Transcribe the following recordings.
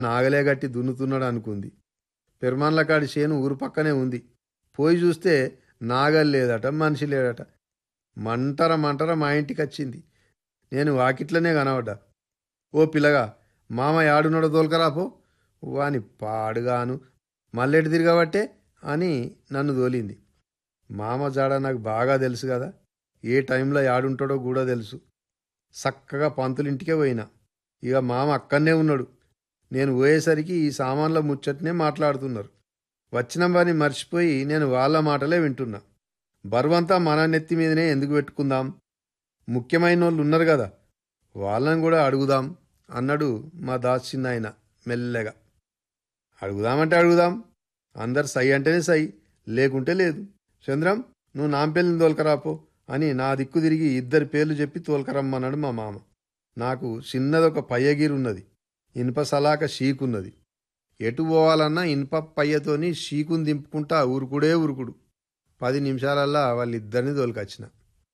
నాగలే గట్టి దున్నుతున్నాడు అనుకుంది పెరుమాన్లకాడి చేను ఊరు పక్కనే ఉంది పోయి చూస్తే నాగలు లేదట మనిషి లేడట మంటర మంటర మా ఇంటికి వచ్చింది నేను వాకిట్లనే కనబడ్డా ఓ పిల్లగా మామ యాడున్నాడో తోలుకరాపో వాని పాడుగాను మల్లెటి తిరగబట్టే అని నన్ను తోలింది మామ జాడ నాకు బాగా తెలుసు కదా ఏ టైంలో యాడుంటాడో కూడా తెలుసు చక్కగా పంతులింటికే పోయినా ఇక మామ అక్కడనే ఉన్నాడు నేను పోయేసరికి ఈ సామాన్ల ముచ్చటనే మాట్లాడుతున్నారు వచ్చిన వారిని మర్చిపోయి నేను వాళ్ళ మాటలే వింటున్నా బరువంతా మన నెత్తి మీదనే ఎందుకు పెట్టుకుందాం ముఖ్యమైన వాళ్ళు ఉన్నారు కదా వాళ్ళని కూడా అడుగుదాం అన్నాడు మా దాస్ చిన్న ఆయన మెల్లగా అడుగుదామంటే అడుగుదాం అందరు సై అంటేనే సై లేకుంటే లేదు చంద్రం నువ్వు నాంపల్లిని తోలుకరాపో అని నా దిక్కు తిరిగి ఇద్దరి పేర్లు చెప్పి తోలుకరమ్మన్నాడు మా మామ నాకు చిన్నదొక పయ్యగిరి ఉన్నది ఇనుప సలాక షీకున్నది ఎటు పోవాలన్నా ఇనుప పయ్యతోని షీకుని దింపుకుంటా ఉరుకుడే ఉరుకుడు పది నిమిషాలల్లా వాళ్ళిద్దరిని తోలుకొచ్చిన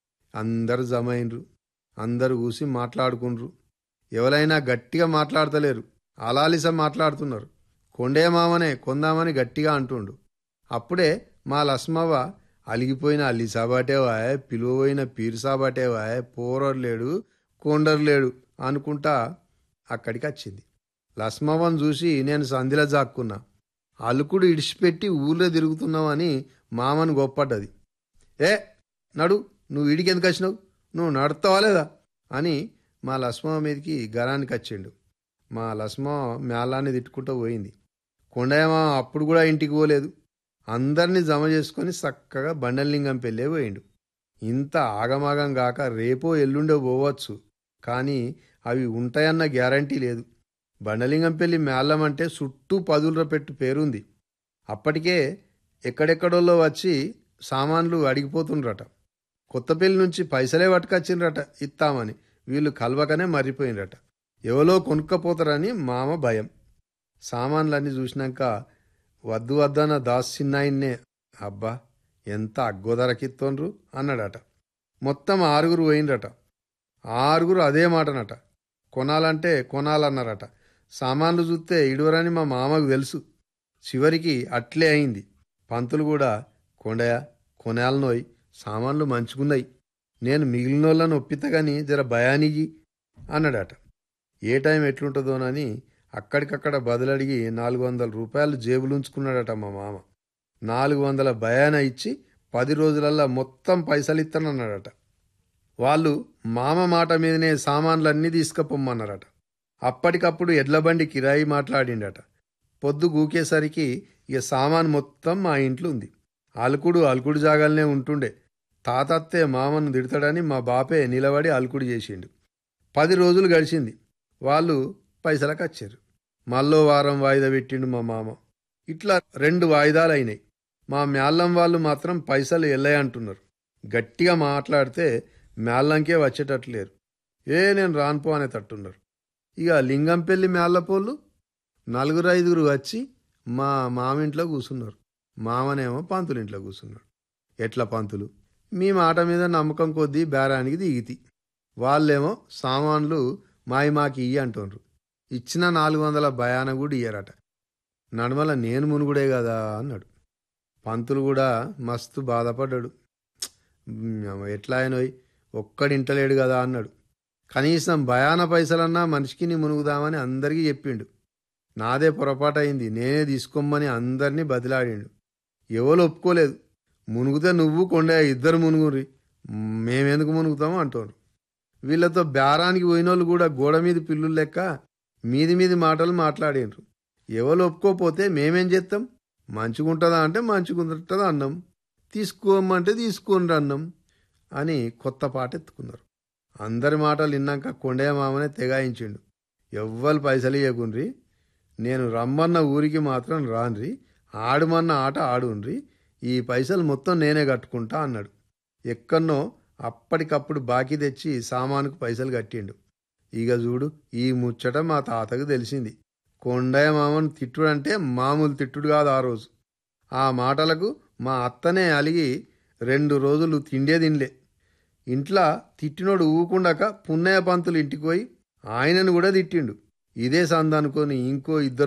అందరు జమ అయినరు అందరు కూసి మాట్లాడుకుండ్రు ఎవరైనా గట్టిగా మాట్లాడతలేరు అలాలిస మాట్లాడుతున్నారు కొండే మామనే కొందామని గట్టిగా అంటుండు అప్పుడే మా లస్మవ్వ అలిగిపోయిన అల్లి సాబాటేవా పిలువబోయిన పీరు సాబాటేవా పోరరు లేడు కొండరు లేడు అనుకుంటా అక్కడికి వచ్చింది లస్మవ్వను చూసి నేను సంధిలో జాక్కున్నా అలుకుడు ఇడిచిపెట్టి ఊళ్ళో తిరుగుతున్నావని మామను గొప్పడ్డది ఏ నడు నువ్వు ఇడికి ఎందుకు వచ్చినావు నువ్వు నడుతావా లేదా అని మా లస్మ మీదకి గరానికి వచ్చిండు మా లస్మ మేళాన్ని తిట్టుకుంటూ పోయింది కొండయ్యమ అప్పుడు కూడా ఇంటికి పోలేదు అందరినీ జమ చేసుకొని చక్కగా బండలింగం పెళ్ళే పోయిండు ఇంత ఆగమాగం గాక రేపో ఎల్లుండో పోవచ్చు కానీ అవి ఉంటాయన్న గ్యారంటీ లేదు బండలింగం పెళ్లి మేళం అంటే చుట్టూ పదుల పెట్టు పేరుంది అప్పటికే ఎక్కడెక్కడోళ్ళో వచ్చి సామాన్లు అడిగిపోతుండ్రట కొత్తపల్లి నుంచి పైసలే పట్టుకొచ్చిండ్రట ఇస్తామని వీళ్ళు కలవకనే మర్రిపోయినరట ఎవలో కొనుక్కపోతారని మామ భయం సామాన్లన్నీ చూసినాక వద్దు వద్దన్న దాస్ చిన్నాయన్నే అబ్బా ఎంత అగ్గోదరకిత్తోన్రు అన్నాడట మొత్తం ఆరుగురు పోయిండ్రట ఆరుగురు అదే మాటనట కొనాలంటే కొనాలన్నారట సామాన్లు చూస్తే ఇడువరని మా మామకు తెలుసు చివరికి అట్లే అయింది పంతులు కూడా కొండయ కొనాలనోయ్ సామాన్లు మంచుకున్నాయి నేను మిగిలినోళ్ళను ఒప్పితగాని జర భయానికి అన్నాడట ఏ టైం ఎట్లుంటుందోనని అక్కడికక్కడ బదులడిగి నాలుగు వందల రూపాయలు జేబులుంచుకున్నాడట మా మామ నాలుగు వందల భయాన ఇచ్చి పది రోజులల్లా మొత్తం పైసలు ఇస్తానన్నాడట వాళ్ళు మామ మాట మీదనే సామాన్లన్నీ తీసుకుపోమ్మన్నారట అప్పటికప్పుడు ఎడ్లబండి కిరాయి మాట్లాడిండట పొద్దు గూకేసరికి ఇక సామాన్ మొత్తం మా ఇంట్లో ఉంది అలుకుడు అలుకుడు జాగాలనే ఉంటుండే తాతత్తే మామను తిడతాడని మా బాపే నిలబడి అలుకుడు చేసిండు పది రోజులు గడిచింది వాళ్ళు పైసలకు వచ్చారు మళ్ళో వారం వాయిదా పెట్టిండు మా మామ ఇట్లా రెండు వాయిదాలు అయినాయి మా మేళ్ళం వాళ్ళు మాత్రం పైసలు ఎల్లయ్య అంటున్నారు గట్టిగా మాట్లాడితే మేళ్ళంకే వచ్చేటట్లేరు ఏ నేను రానుపో అనే తట్టున్నారు ఇక లింగంపల్లి మేళ్ళపోళ్ళు నలుగురు ఐదుగురు వచ్చి మా మామింట్లో కూర్చున్నారు మామనేమో పంతులింట్లో కూర్చున్నాడు ఎట్లా పంతులు మీ మాట మీద నమ్మకం కొద్దీ బేరానికి దిగితి వాళ్ళేమో సామాన్లు మాయి మాకి ఇయ్యి అంటుండ్రు ఇచ్చిన నాలుగు వందల భయాన కూడా ఇయ్యరట నడమల నేను మునుగుడే కదా అన్నాడు పంతులు కూడా మస్తు బాధపడ్డాడు "మ్, ఎట్లా అయినోయ్ ఒక్కడింటలేడు కదా అన్నాడు కనీసం భయాన పైసలన్నా మనిషికి నీ మునుగుదామని అందరికీ చెప్పిండు నాదే పొరపాటు అయింది నేనే తీసుకోమని అందరినీ బతిలాడిండు ఎవరు ఒప్పుకోలేదు మునుగుతే నువ్వు కొండ ఇద్దరు మునుగురి మేమెందుకు మునుగుతాము అంటారు వీళ్ళతో బేరానికి పోయినోళ్ళు కూడా గోడ మీద పిల్లులు లెక్క మీది మీది మాటలు మాట్లాడిండ్రు ఎవరు ఒప్పుకోపోతే మేమేం చేస్తాం మంచిగుంటుందా అంటే మంచిగుంటుందా అన్నం తీసుకోమంటే తీసుకోండి అన్నం అని కొత్త పాట ఎత్తుకున్నారు అందరి మాటలు విన్నాక కొండయ్య మామనే తెగాయించిండు ఎవ్వరు పైసలు ఇవ్వకుండ్రి నేను రమ్మన్న ఊరికి మాత్రం రాన్రి ఆడుమన్న ఆట ఆడుండ్రి ఈ పైసలు మొత్తం నేనే కట్టుకుంటా అన్నాడు ఎక్కన్నో అప్పటికప్పుడు బాకీ తెచ్చి సామానుకు పైసలు కట్టిండు ఇక చూడు ఈ ముచ్చట మా తాతకు తెలిసింది కొండయ్య మామను తిట్టుడంటే మామూలు తిట్టుడు కాదు ఆ రోజు ఆ మాటలకు మా అత్తనే అలిగి రెండు రోజులు తిండే తినలే ఇంట్లో తిట్టినోడు ఊకుండాక పున్నయ్య పంతులు ఇంటికి పోయి ఆయనను కూడా తిట్టిండు ఇదే సందనుకొని ఇంకో ఇద్దరు